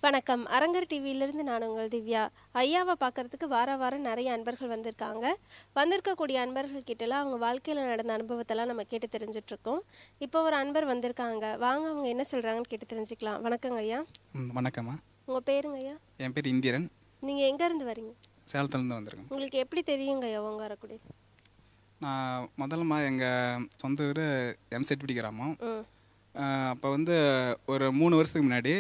வணக்கம் அரங்கர் டிவியிலிருந்து நான் உங்கள் திவ்யா ஐயாவை பார்க்கறதுக்கு வார வாரம் நிறைய அன்பர்கள் வந்திருக்காங்க வந்திருக்கக்கூடிய அன்பர்கள் கிட்டலாம் அவங்க வாழ்க்கையில் நடந்த அனுபவத்தெல்லாம் நம்ம கேட்டு தெரிஞ்சுட்டு இருக்கோம் இப்போ ஒரு அன்பர் வந்திருக்காங்க வாங்க அவங்க என்ன சொல்கிறாங்கன்னு கேட்டு தெரிஞ்சுக்கலாம் வணக்கங்க ஐயா ம், வணக்கம்மா உங்கள் பேருங்க ஐயா என் பேர் இந்திரன் நீங்கள் எங்கேருந்து வரீங்க சேலத்துலேருந்து வந்திருக்கேன் உங்களுக்கு எப்படி தெரியுங்க ஐயா ஓங்காரக்குடி நான் முதல்லமா எங்கள் சொந்த ஊர் எம்செட்பிடி கிராமம் ம் அப்போ வந்து ஒரு மூணு வருஷத்துக்கு முன்னாடி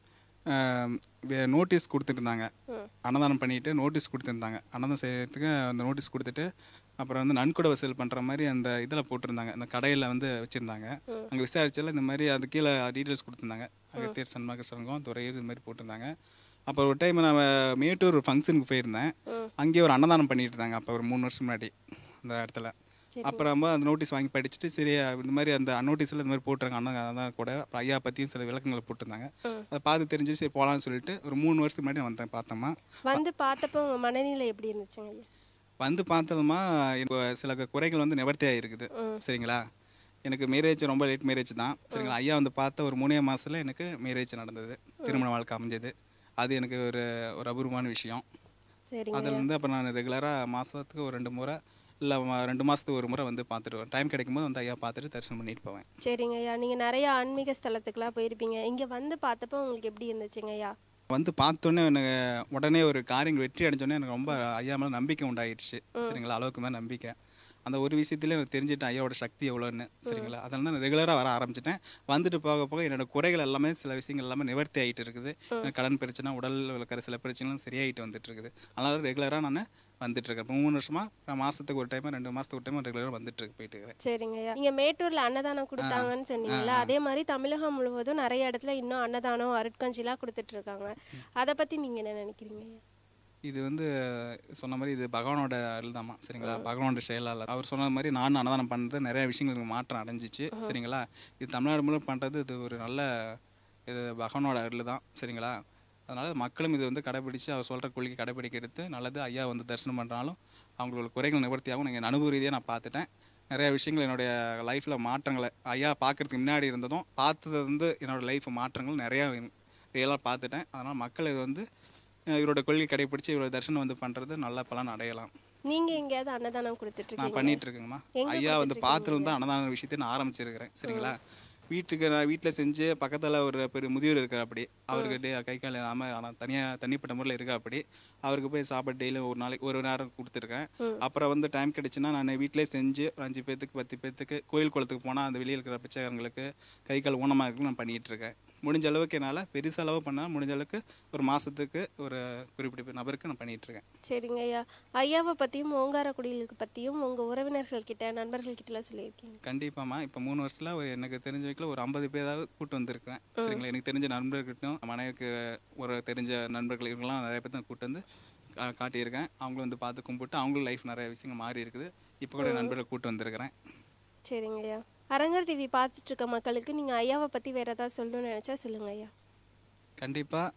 நோட்டீஸ் கொடுத்துட்டு ம். அன்னதானம் பண்ணிட்டு நோட்டீஸ் கொடுத்துருந்தாங்க அன்னதானம் செய்யறதுக்கு அந்த நோட்டீஸ் கொடுத்துட்டு அப்புறம் வந்து நன்கொடை வசூல் பண்ணுற மாதிரி அந்த இதில் போட்டிருந்தாங்க அந்த கடையில் வந்து வச்சுருந்தாங்க அங்கே விசாரிச்சல இந்த மாதிரி அது கீழே டீட்டெயில்ஸ் கொடுத்துருந்தாங்க அகத்தியர் சன்மார்க்க சங்கம் துறையூர் இது மாதிரி போட்டிருந்தாங்க அப்புறம் ஒரு டைம் நான் மேட்டூர் ஃபங்க்ஷனுக்கு போயிருந்தேன் அங்கேயே ஒரு அன்னதானம் பண்ணிட்டு இருந்தாங்க அப்போ ஒரு மூணு வருஷம் முன்னாடி அந்த இடத்துல அப்புறமா அந்த நோட்டீஸ் வாங்கி படிச்சுட்டு சரி இந்த மாதிரி அந்த நோட்டீஸில் இந்த மாதிரி போட்டுருங்க அண்ணன் அதான் கூட அப்புறம் ஐயா பற்றியும் சில விளக்கங்களை போட்டிருந்தாங்க அதை பார்த்து தெரிஞ்சு சரி போகலான்னு சொல்லிட்டு ஒரு மூணு வருஷத்துக்கு முன்னாடி நான் வந்தேன் பார்த்தோமா வந்து பார்த்தப்போ உங்கள் மனநிலை எப்படி இருந்துச்சுங்க ஐயா வந்து பார்த்ததுமா எனக்கு சில குறைகள் வந்து நிவர்த்தி ஆகிருக்குது சரிங்களா எனக்கு மேரேஜ் ரொம்ப லேட் மேரேஜ் தான் சரிங்களா ஐயா வந்து பார்த்த ஒரு மூணே மாதத்தில் எனக்கு மேரேஜ் நடந்தது திருமண வாழ்க்கை அமைஞ்சது அது எனக்கு ஒரு ஒரு அபூர்வமான விஷயம் சரிங்க அதில் வந்து அப்போ நான் ரெகுலராக மாதத்துக்கு ஒரு ரெண்டு முறை இல்லை ரெண்டு மாதத்துக்கு ஒரு முறை வந்து பார்த்துட்டு வருவேன் டைம் கிடைக்கும் போது வந்து ஐயா பார்த்துட்டு தரிசனம் பண்ணிட்டு போவேன் சரிங்க ஐயா நீங்கள் நிறைய ஆன்மீக ஸ்தலத்துக்குலாம் போயிருப்பீங்க இங்கே வந்து பார்த்தப்போ உங்களுக்கு எப்படி இருந்துச்சுங்க ஐயா வந்து பார்த்தோன்னே எனக்கு உடனே ஒரு காரியங்கள் வெற்றி அடைஞ்சோடனே எனக்கு ரொம்ப ஐயா மேலே நம்பிக்கை உண்டாயிடுச்சு சரிங்களா அளவுக்கு மேலே நம்பிக்கை அந்த ஒரு விஷயத்துல எனக்கு தெரிஞ்சுட்டேன் ஐயாவோட சக்தி எவ்வளோன்னு சரிங்களா அதனால நான் ரெகுலராக வர ஆரம்பிச்சிட்டேன் வந்துட்டு போக போக என்னோட குறைகள் எல்லாமே சில விஷயங்கள் எல்லாமே நிவர்த்தி ஆகிட்டு இருக்குது எனக்கு கடன் பிரச்சனை உடல் இருக்கிற சில பிரச்சனைகளும் சரியாயிட்டு வந்துட்டு இருக்குது அதனால ரெகுலராக நான் வந்துட்டு இருக்கேன் இப்போ மூணு வருஷமா நான் மாசத்துக்கு ஒரு டைம் ரெண்டு மாசத்துக்கு ஒரு டைம் ரெகுலராக வந்துட்டு இருக்கு போயிட்டு இருக்கிறேன் சரிங்க ஐயா நீங்க மேட்டூர்ல அன்னதானம் கொடுத்தாங்கன்னு சொன்னீங்களா அதே மாதிரி தமிழகம் முழுவதும் நிறைய இடத்துல இன்னும் அன்னதானம் அருட்கஞ்சிலாம் கொடுத்துட்டு இருக்காங்க அதை பத்தி நீங்க என்ன நினைக்கிறீங்க ஐயா இது வந்து சொன்ன மாதிரி இது பகவானோட அருள்தாம்மா சரிங்களா பகவானோட செயலால் அவர் சொன்ன மாதிரி நானும் அன்னதானம் பண்ணுறது நிறைய விஷயங்களுக்கு மாற்றம் அடைஞ்சிச்சு சரிங்களா இது தமிழ்நாடு முழு பண்ணுறது இது ஒரு நல்ல இது பகவானோட அருள் தான் சரிங்களா அதனால் மக்களும் இது வந்து கடைபிடிச்சு அவர் சொல்கிற கொள்கை கடைபிடிக்கிறது நல்லது ஐயா வந்து தரிசனம் பண்ணுறாலும் அவங்களோட குறைகள் நிவர்த்தியாகும் நீங்கள் அனுபவ ரீதியாக நான் பார்த்துட்டேன் நிறைய விஷயங்கள் என்னுடைய லைஃப்பில் மாற்றங்களை ஐயா பார்க்கறதுக்கு முன்னாடி இருந்ததும் பார்த்தது வந்து என்னோட லைஃப் மாற்றங்கள் நிறையா ரியலாக பார்த்துட்டேன் அதனால் மக்கள் இது வந்து அஹ் இவரோட கொள்கை கடைபிடிச்சு இவரோட தரிசனம் வந்து பண்ணுறது நல்ல பலன் அடையலாம் நீங்க எங்கேயாவது அன்னதானம் கொடுத்துட்டு நான் இருக்கீங்க பண்ணிட்டு இருக்கேங்கம்மா எங்க ஐயா வந்து பார்த்துல தான் அன்னதான விஷயத்தை நான் ஆரம்பிச்சிருக்கிறேன் சரிங்களா வீட்டுக்கு நான் வீட்டில் செஞ்சு பக்கத்தில் ஒரு பெரிய முதியோர் இருக்கிற அப்படி அவருக்கு டே கை கால் இல்லாமல் ஆனால் தனியாக தனிப்பட்ட முறையில் இருக்கா அப்படி அவருக்கு போய் சாப்பாடு டெய்லியும் ஒரு நாளைக்கு ஒரு நேரம் கொடுத்துருக்கேன் அப்புறம் வந்து டைம் கிடைச்சுன்னா நான் வீட்டிலே செஞ்சு ஒரு அஞ்சு பேர்த்துக்கு பத்து பேர்த்துக்கு கோயில் குளத்துக்கு போனால் அந்த வெளியில் இருக்கிற பிச்சைக்காரங்களுக்கு கை கால் ஊனமாக இருக்குன்னு நான் பண்ணிகிட்டு இருக்கேன் முடிஞ்ச அளவுக்கு என்னால் பெரிய செலவு பண்ணால் முடிஞ்ச அளவுக்கு ஒரு மாதத்துக்கு ஒரு குறிப்பிட்ட நபருக்கு நான் பண்ணிகிட்டு இருக்கேன் சரிங்க ஐயா ஐயாவை பத்தியும் ஓங்காரக்குடிகளுக்கு பத்தியும் உங்க உறவினர்கள் கிட்ட நண்பர்கள் கிட்டலாம் சொல்லியிருக்கீங்க கண்டிப்பாம்மா இப்போ மூணு வருஷத்தில் ஒரு எனக்கு தெரிஞ்ச வரைக்கும் ஒரு ஐம்பது பேராவது கூட்டு வந்திருக்கேன் சரிங்களா எனக்கு தெரிஞ்ச நண்பர்கிட்டும் மனைவிக்கு ஒரு தெரிஞ்ச நண்பர்கள் இவங்கெல்லாம் நிறைய பேர் கூட்டு வந்து கா- காட்டியிருக்கேன் அவங்களும் வந்து பார்த்து கும்பிட்டு அவங்களும் லைஃப் நிறைய விஷயங்கள் மாறி இருக்குது இப்போ கூட நண்பர்களை கூட்டு வந்திருக்கிறேன் சரிங்க ஐயா அரங்கர் டிவி பார்த்துட்டு இருக்க மக்களுக்கு நீங்க ஐயாவை பத்தி வேற ஏதாவது சொல்லணும்னு நினைச்சா சொல்லுங்க ஐயா கண்டிப்பாக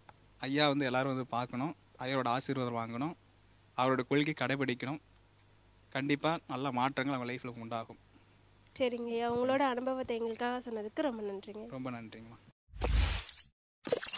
ஐயா வந்து எல்லாரும் வந்து பார்க்கணும் ஐயாவோட ஆசீர்வாதம் வாங்கணும் அவரோட கொள்கை கடைபிடிக்கணும் கண்டிப்பாக நல்ல மாற்றங்கள் அவங்க லைஃப்பில் உண்டாகும் சரிங்க ஐயா உங்களோட அனுபவத்தை எங்களுக்காக சொன்னதுக்கு ரொம்ப நன்றிங்க ரொம்ப நன்றிங்கம்மா